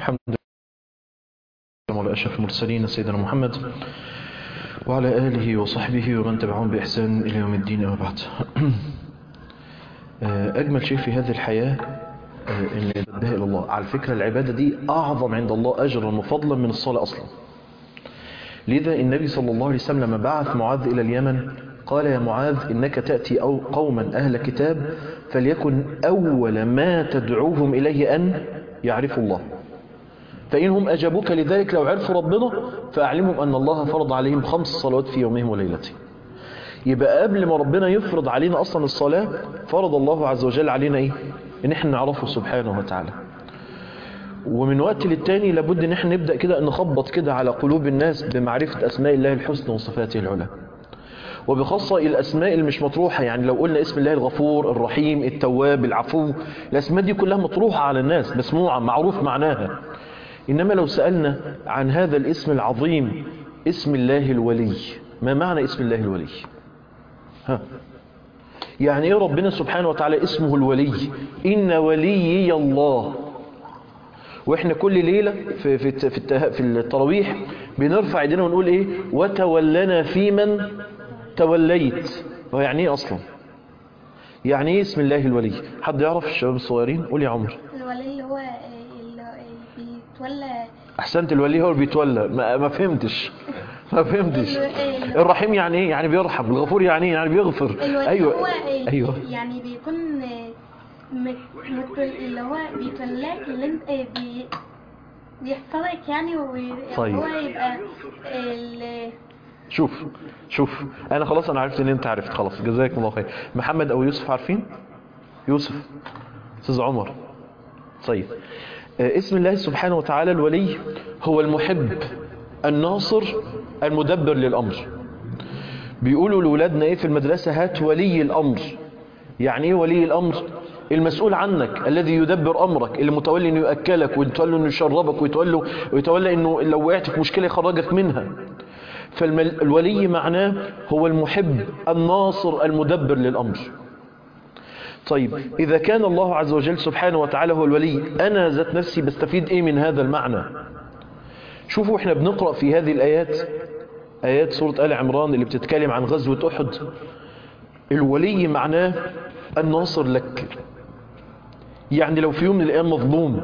الحمد لله على أشرف المرسلين سيدنا محمد وعلى آله وصحبه ومن تبعهم بإحسان إلى يوم الدين أما بعد أجمل شيء في هذه الحياة أن ينتبه إلى الله على فكرة العبادة دي أعظم عند الله أجرا وفضلا من الصلاة أصلا لذا النبي صلى الله عليه وسلم لما بعث معاذ إلى اليمن قال يا معاذ إنك تأتي أو قوما أهل كتاب فليكن أول ما تدعوهم إليه أن يعرفوا الله فإنهم أجابوك لذلك لو عرفوا ربنا فأعلمهم أن الله فرض عليهم خمس صلوات في يومهم وليلتهم يبقى قبل ما ربنا يفرض علينا أصلا الصلاة فرض الله عز وجل علينا إيه إن إحنا نعرفه سبحانه وتعالى ومن وقت للتاني لابد ان احنا نبدأ كده نخبط كده على قلوب الناس بمعرفة أسماء الله الحسنى وصفاته العلى وبخاصة الأسماء اللي مش مطروحة يعني لو قلنا اسم الله الغفور الرحيم التواب العفو الأسماء دي كلها مطروحة على الناس مسموعة معروف معناها إنما لو سألنا عن هذا الاسم العظيم اسم الله الولي ما معنى اسم الله الولي ها يعني ايه ربنا سبحانه وتعالى اسمه الولي إن وليي الله واحنا كل ليلة في, في, في, في التراويح بنرفع ايدينا ونقول ايه وتولنا في من توليت هو يعني ايه اصلا يعني ايه اسم الله الولي حد يعرف الشباب الصغيرين قول يا عمر الولي اللي هو اللي بيتولى احسنت الولي هو اللي بيتولى ما, ما فهمتش ما فهمتش ال- الرحيم يعني ايه يعني بيرحم الغفور يعني ايه يعني بيغفر الولي ايوه هو ايوه يعني بيكون مت- مت- اللي هو بيتولاك اللي انت بي بيحفظك يعني طيب. وهو يبقى ال- شوف شوف انا خلاص انا عرفت ان انت عرفت خلاص جزاكم الله خير محمد او يوسف عارفين يوسف استاذ عمر طيب آه، اسم الله سبحانه وتعالى الولي هو المحب الناصر المدبر للامر بيقولوا لاولادنا ايه في المدرسه هات ولي الامر يعني ايه ولي الامر المسؤول عنك الذي يدبر امرك اللي متولي انه ياكلك ويتولى انه يشربك ويتولى ويتولى انه لو وقعت في مشكله يخرجك منها فالولي معناه هو المحب الناصر المدبر للامر طيب إذا كان الله عز وجل سبحانه وتعالى هو الولي أنا ذات نفسي بستفيد إيه من هذا المعنى شوفوا إحنا بنقرأ في هذه الآيات آيات سورة آل عمران اللي بتتكلم عن غزوة أحد الولي معناه الناصر لك يعني لو في يوم من الأيام مظلوم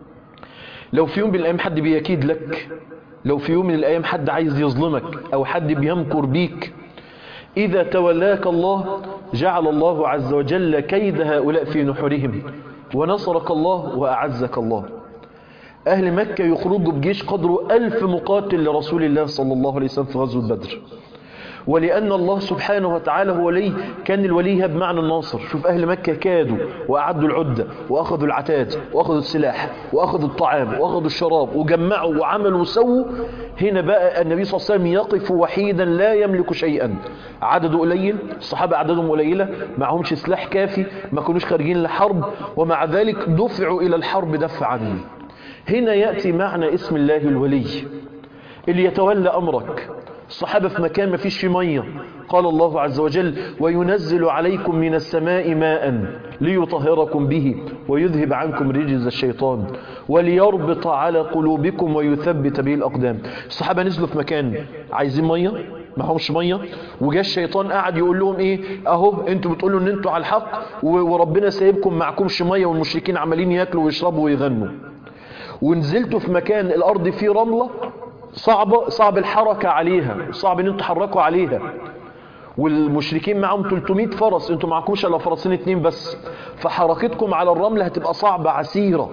لو في يوم من الأيام حد بيكيد لك لو في يوم من الأيام حد عايز يظلمك أو حد بيمكر بيك إذا تولاك الله جعل الله عز وجل كيد هؤلاء في نحورهم ونصرك الله وأعزك الله أهل مكة يخرجوا بجيش قدره ألف مقاتل لرسول الله صلى الله عليه وسلم في غزوة بدر ولأن الله سبحانه وتعالى هو ولي كان الولي بمعنى الناصر شوف أهل مكة كادوا وأعدوا العدة وأخذوا العتاد وأخذوا السلاح وأخذوا الطعام وأخذوا الشراب وجمعوا وعملوا وسووا هنا بقى النبي صلى الله عليه وسلم يقف وحيدا لا يملك شيئا عدده قليل الصحابة عددهم قليلة معهمش سلاح كافي ما كانوش خارجين لحرب ومع ذلك دفعوا إلى الحرب دفعا هنا يأتي معنى اسم الله الولي اللي يتولى أمرك الصحابة في مكان ما فيش فيه مية قال الله عز وجل وينزل عليكم من السماء ماء ليطهركم به ويذهب عنكم رجز الشيطان وليربط على قلوبكم ويثبت به الأقدام الصحابة نزلوا في مكان عايزين مية ما همش مية وجاء الشيطان قاعد يقول لهم ايه اهو انتوا بتقولوا ان انتوا على الحق و- وربنا سايبكم معكمش مية والمشركين عمالين ياكلوا ويشربوا ويغنوا ونزلتوا في مكان الارض فيه رملة صعبة صعب الحركة عليها صعب ان انتوا تحركوا عليها والمشركين معاهم 300 فرس انتوا معكوش الا فرسين اتنين بس فحركتكم على الرمل هتبقى صعبة عسيرة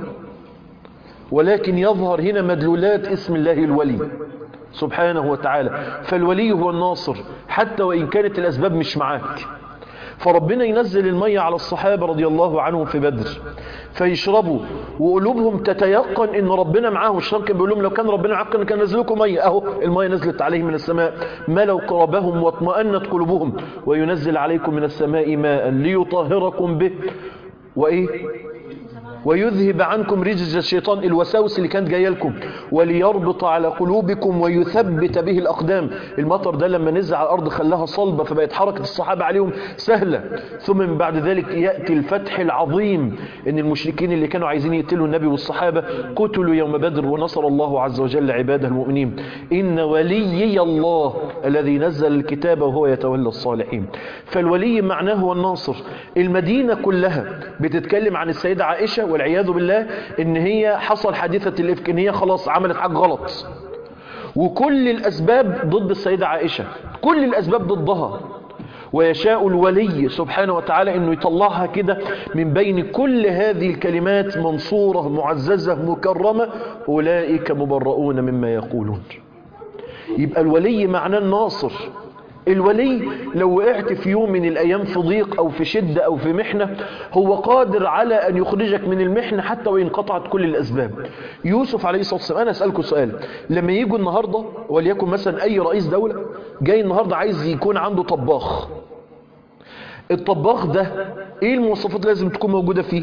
ولكن يظهر هنا مدلولات اسم الله الولي سبحانه وتعالى فالولي هو الناصر حتى وإن كانت الأسباب مش معاك فربنا ينزل المية على الصحابة رضي الله عنهم في بدر فيشربوا وقلوبهم تتيقن ان ربنا معاهم الشيطان كان بيقول لهم لو كان ربنا معاكم كان نزل لكم مية اهو المية نزلت عليهم من السماء ملوا قربهم واطمأنت قلوبهم وينزل عليكم من السماء ماء ليطهركم به وايه ويذهب عنكم رجز الشيطان الوساوس اللي كانت جايه لكم وليربط على قلوبكم ويثبت به الاقدام المطر ده لما نزل على الارض خلاها صلبه فبقت حركه الصحابه عليهم سهله ثم من بعد ذلك ياتي الفتح العظيم ان المشركين اللي كانوا عايزين يقتلوا النبي والصحابه قتلوا يوم بدر ونصر الله عز وجل عباده المؤمنين ان وليي الله الذي نزل الكتاب وهو يتولى الصالحين فالولي معناه هو الناصر المدينه كلها بتتكلم عن السيده عائشه والعياذ بالله ان هي حصل حادثه الافك ان هي خلاص عملت حاجه غلط وكل الاسباب ضد السيده عائشه كل الاسباب ضدها ويشاء الولي سبحانه وتعالى انه يطلعها كده من بين كل هذه الكلمات منصورة معززة مكرمة اولئك مبرؤون مما يقولون يبقى الولي معناه الناصر الولي لو وقعت في يوم من الايام في ضيق او في شدة او في محنة هو قادر على ان يخرجك من المحنة حتى وان قطعت كل الاسباب يوسف عليه الصلاة والسلام انا اسألكم سؤال لما يجوا النهاردة وليكن مثلا اي رئيس دولة جاي النهاردة عايز يكون عنده طباخ الطباخ ده ايه المواصفات اللي لازم تكون موجودة فيه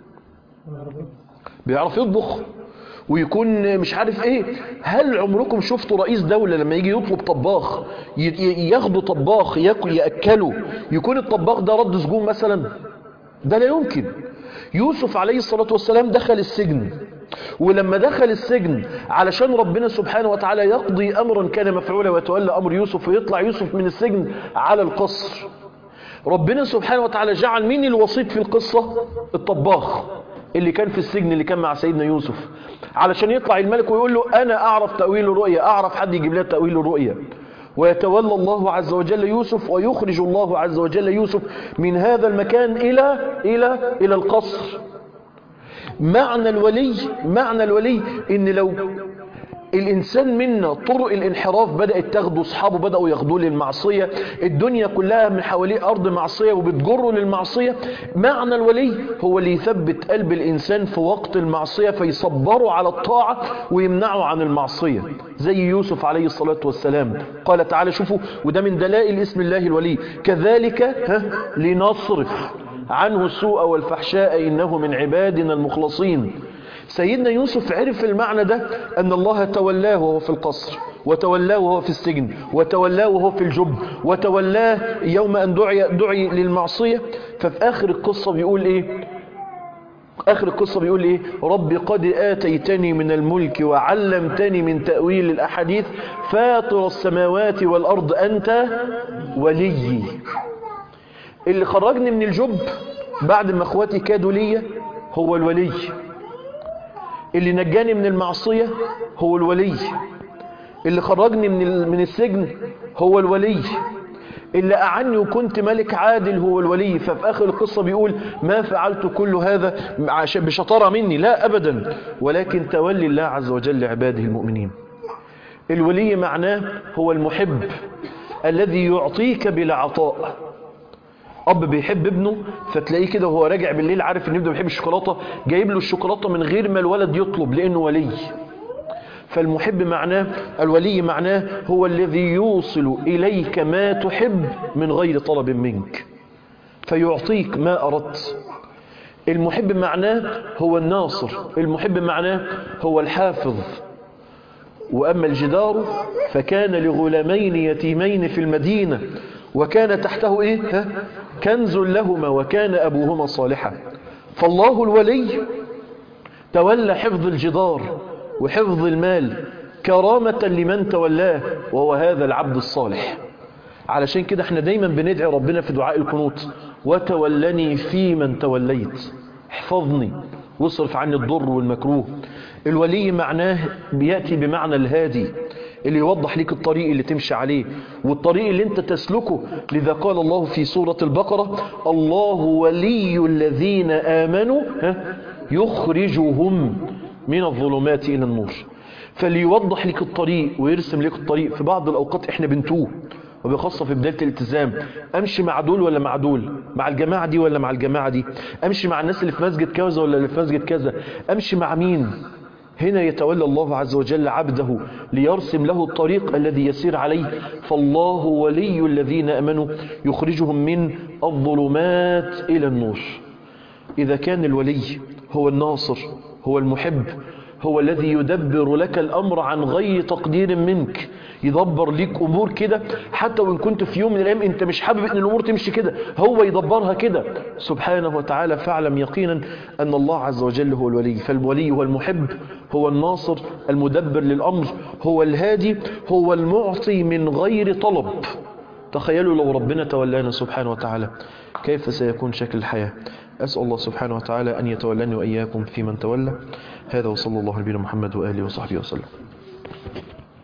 بيعرف يطبخ ويكون مش عارف ايه هل عمركم شفتوا رئيس دولة لما يجي يطلب طباخ ي- ي- ياخدوا طباخ ياكل يأكله يكون الطباخ ده رد سجون مثلا ده لا يمكن يوسف عليه الصلاة والسلام دخل السجن ولما دخل السجن علشان ربنا سبحانه وتعالى يقضي أمرا كان مفعولا ويتولى أمر يوسف ويطلع يوسف من السجن على القصر ربنا سبحانه وتعالى جعل مين الوسيط في القصة الطباخ اللي كان في السجن اللي كان مع سيدنا يوسف علشان يطلع الملك ويقول له أنا أعرف تأويل الرؤية أعرف حد يجيب لها تأويل الرؤية ويتولى الله عز وجل يوسف ويخرج الله عز وجل يوسف من هذا المكان إلى إلى إلى القصر معنى الولي معنى الولي ان لو الإنسان منا طرق الانحراف بدأت تاخده أصحابه بدأوا ياخدوه للمعصية الدنيا كلها من حواليه أرض معصية وبتجره للمعصية معنى الولي هو اللي يثبت قلب الإنسان في وقت المعصية فيصبره على الطاعة ويمنعه عن المعصية زي يوسف عليه الصلاة والسلام قال تعالى شوفوا وده من دلائل اسم الله الولي كذلك ها لنصرف عنه السوء والفحشاء إنه من عبادنا المخلصين سيدنا يوسف عرف المعنى ده أن الله تولاه وهو في القصر وتولاه وهو في السجن وتولاه وهو في الجب وتولاه يوم أن دعي, دعي للمعصية ففي آخر القصة بيقول إيه آخر القصة بيقول إيه رب قد آتيتني من الملك وعلمتني من تأويل الأحاديث فاطر السماوات والأرض أنت وليي اللي خرجني من الجب بعد ما اخواتي كادوا ليا هو الولي اللي نجاني من المعصية هو الولي اللي خرجني من من السجن هو الولي اللي أعني وكنت ملك عادل هو الولي ففي آخر القصة بيقول ما فعلت كل هذا عشان بشطارة مني لا أبدا ولكن تولي الله عز وجل عباده المؤمنين الولي معناه هو المحب الذي يعطيك بلا عطاء اب بيحب ابنه فتلاقيه كده وهو راجع بالليل عارف ان ابنه بيحب الشوكولاته جايب له الشوكولاته من غير ما الولد يطلب لانه ولي فالمحب معناه الولي معناه هو الذي يوصل اليك ما تحب من غير طلب منك فيعطيك ما اردت المحب معناه هو الناصر المحب معناه هو الحافظ وأما الجدار فكان لغلامين يتيمين في المدينة وكان تحته إيه؟ ها؟ كنز لهما وكان أبوهما صالحا فالله الولي تولى حفظ الجدار وحفظ المال كرامة لمن تولاه وهو هذا العبد الصالح علشان كده احنا دايما بندعي ربنا في دعاء القنوت وتولني في من توليت احفظني واصرف عني الضر والمكروه الولي معناه بيأتي بمعنى الهادي اللي يوضح لك الطريق اللي تمشي عليه والطريق اللي انت تسلكه لذا قال الله في سورة البقرة الله ولي الذين آمنوا ها يخرجهم من الظلمات إلى النور فليوضح لك الطريق ويرسم لك الطريق في بعض الأوقات احنا بنتوه وبخاصة في بداية الالتزام امشي مع دول ولا مع دول مع الجماعة دي ولا مع الجماعة دي امشي مع الناس اللي في مسجد كذا ولا اللي في مسجد كذا امشي مع مين هنا يتولى الله عز وجل عبده ليرسم له الطريق الذي يسير عليه فالله ولي الذين امنوا يخرجهم من الظلمات الى النور اذا كان الولي هو الناصر هو المحب هو الذي يدبر لك الأمر عن غير تقدير منك يدبر ليك أمور كده حتى وإن كنت في يوم من الأيام أنت مش حابب أن الأمور تمشي كده هو يدبرها كده سبحانه وتعالى فاعلم يقينا أن الله عز وجل هو الولي فالولي هو المحب هو الناصر المدبر للأمر هو الهادي هو المعطي من غير طلب تخيلوا لو ربنا تولانا سبحانه وتعالى كيف سيكون شكل الحياة أسأل الله سبحانه وتعالى أن يتولاني وإياكم في من تولى هذا وصلى الله على نبينا محمد وآله وصحبه وسلم